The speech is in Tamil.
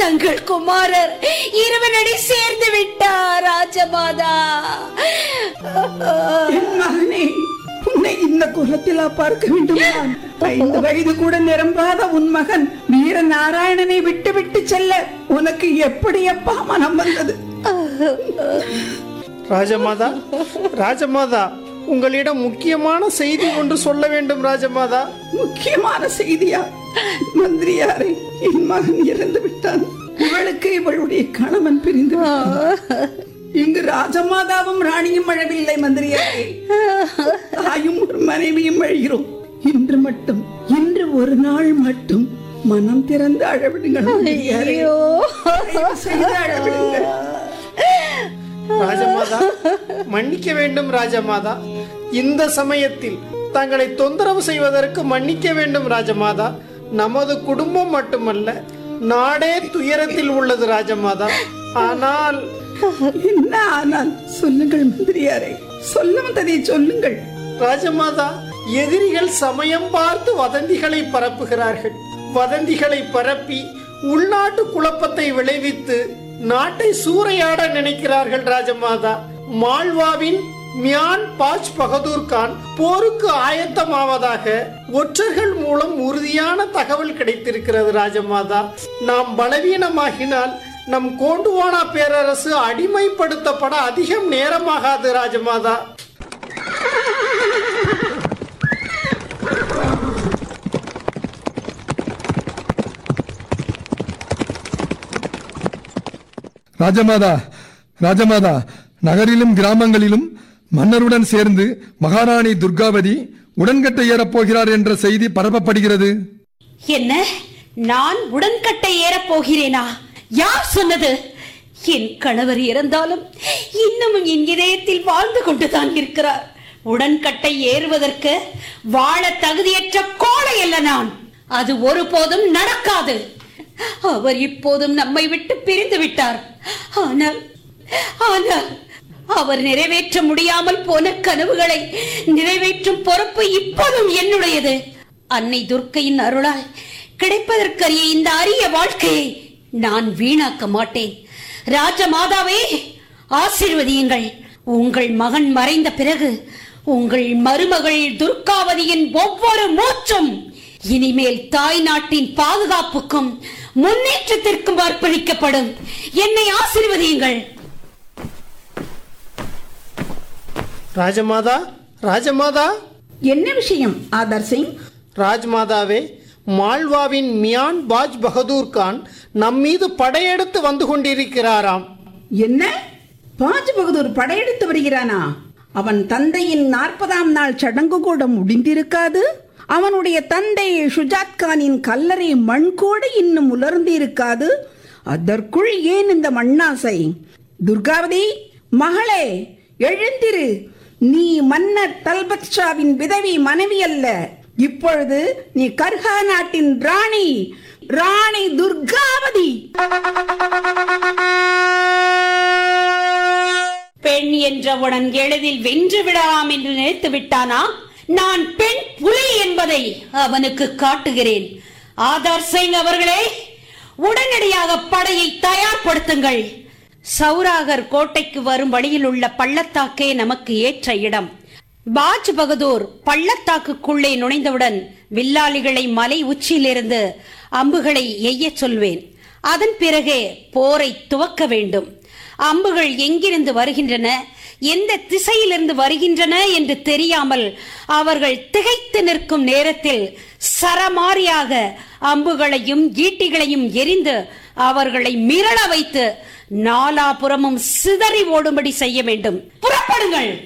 தங்கள் குமாரர் இறைவனடி சேர்ந்து விட்டார் ராஜமாதா என் மகனே உன்னை இந்த குலத்திலா பார்க்க வேண்டும் நான் ஐந்து வயது கூட நிரம்பாத உன் மகன் வீர நாராயணனை விட்டு விட்டு செல்ல உனக்கு எப்படி எப்பா மனம் வந்தது ராஜமாதா ராஜமாதா உங்களிடம் முக்கியமான செய்தி ஒன்று சொல்ல வேண்டும் ராஜமாதா முக்கியமான செய்தியா மந்திரியாரை என் மகன் இறந்து விட்டான் இவளுக்கு இவளுடைய கணவன் பிரிந்து விட்டான். இங்கு ராஜமாதாவும் ராணியும் அழவில்லை மந்திரியாரே தாயும் ஒரு மனைவியும் அழுகிறோம் இன்று மட்டும் இன்று ஒரு நாள் மட்டும் மனம் திறந்து அழவிடுங்கள் மந்திரியாரே. தயவு செய்து அழவிடுங்கள் ராஜமாதா மன்னிக்க வேண்டும் ராஜமாதா இந்த சமயத்தில் தங்களை தொந்தரவு செய்வதற்கு மன்னிக்க வேண்டும் ராஜமாதா நமது குடும்பம் மட்டுமல்ல நாடே துயரத்தில் உள்ளது ராஜமாதா ஆனால் என்ன ஆனால் சொல்லுங்கள் மந்திரியாரே சொல்ல வந்ததை சொல்லுங்கள் ராஜமாதா எதிரிகள் சமயம் பார்த்து வதந்திகளை பரப்புகிறார்கள் வதந்திகளை பரப்பி உள்நாட்டு குழப்பத்தை விளைவித்து நாட்டை சூறையாட நினைக்கிறார்கள் ராஜமாதா மால்வாவின் மியான் பாஜ் பகதூர் கான் போருக்கு ஆயத்தமாவதாக ஒற்றர்கள் மூலம் உறுதியான தகவல் கிடைத்திருக்கிறது ராஜமாதா நாம் பலவீனமாகினால் நம் கோண்டுவானா பேரரசு அடிமைப்படுத்தப்பட அதிகம் நேரமாகாது ராஜமாதா ராஜமாதா ராஜமாதா நகரிலும் கிராமங்களிலும் மன்னருடன் சேர்ந்து மகாராணி துர்காவதி உடன்கட்டை ஏறப் போகிறார் என்ற செய்தி பரப்பப்படுகிறது என்ன நான் உடன்கட்டை ஏறப் போகிறேனா யார் சொன்னது என் கணவர் இறந்தாலும் இன்னமும் என் இதயத்தில் வாழ்ந்து கொண்டுதான் இருக்கிறார் உடன்கட்டை ஏறுவதற்கு வாழ தகுதியற்ற கோழை அல்ல நான் அது ஒருபோதும் நடக்காது அவர் இப்போதும் நம்மை விட்டு பிரிந்து விட்டார் ஆனால் ஆனால் அவர் நிறைவேற்ற முடியாமல் போன கனவுகளை நிறைவேற்றும் பொறுப்பு இப்போதும் என்னுடையது அன்னை துர்க்கையின் அருளால் கிடைப்பதற்கரிய இந்த அரிய வாழ்க்கையை நான் வீணாக்க மாட்டேன் ராஜமாதாவே ஆசீர்வதியுங்கள் உங்கள் மகன் மறைந்த பிறகு உங்கள் மருமகள் துர்காவதியின் ஒவ்வொரு மூச்சும் இனிமேல் தாய் நாட்டின் பாதுகாப்புக்கும் முன்னேற்றத்திற்கும் அர்ப்பணிக்கப்படும் என்னை ஆசீர்வதியுங்கள் ராஜமாதா ராஜமாதா என்ன விஷயம் ஆதர் சிங் ராஜ்மாதாவே மால்வாவின் மியான் பாஜ் பகதூர் கான் நம் மீது படையெடுத்து வந்து கொண்டிருக்கிறாராம் என்ன பாஜ் பகதூர் படையெடுத்து வருகிறானா அவன் தந்தையின் நாற்பதாம் நாள் சடங்கு கூட முடிந்திருக்காது அவனுடைய தந்தை ஷுஜாத் கானின் கல்லறை மண் கூட இன்னும் உலர்ந்து இருக்காது அதற்குள் ஏன் இந்த மண்ணாசை துர்காவதி மகளே எழுந்திரு நீ மன்னர் தல்பத் ஷாவின் விதவி மனைவி அல்ல இப்பொழுது நீ கர்ஹா நாட்டின் ராணி ராணி துர்காவதி பெண் என்றவுடன் எளிதில் வென்று விடலாம் என்று நினைத்து விட்டானா நான் பெண் புலி என்பதை அவனுக்கு காட்டுகிறேன் ஆதார் சிங் அவர்களே உடனடியாக படையை தயார்படுத்துங்கள் சௌராகர் கோட்டைக்கு வரும் வழியில் உள்ள பள்ளத்தாக்கே நமக்கு ஏற்ற இடம் பாஜ் பகதூர் பள்ளத்தாக்குக்குள்ளே நுழைந்தவுடன் வில்லாளிகளை மலை உச்சியிலிருந்து அம்புகளை எய்யச் சொல்வேன் அதன் பிறகே போரை துவக்க வேண்டும் அம்புகள் எங்கிருந்து வருகின்றன எந்த திசையிலிருந்து வருகின்றன என்று தெரியாமல் அவர்கள் திகைத்து நிற்கும் நேரத்தில் சரமாரியாக அம்புகளையும் ஈட்டிகளையும் எரிந்து அவர்களை மிரள வைத்து நாலாபுறமும் சிதறி ஓடும்படி செய்ய வேண்டும் புறப்படுங்கள்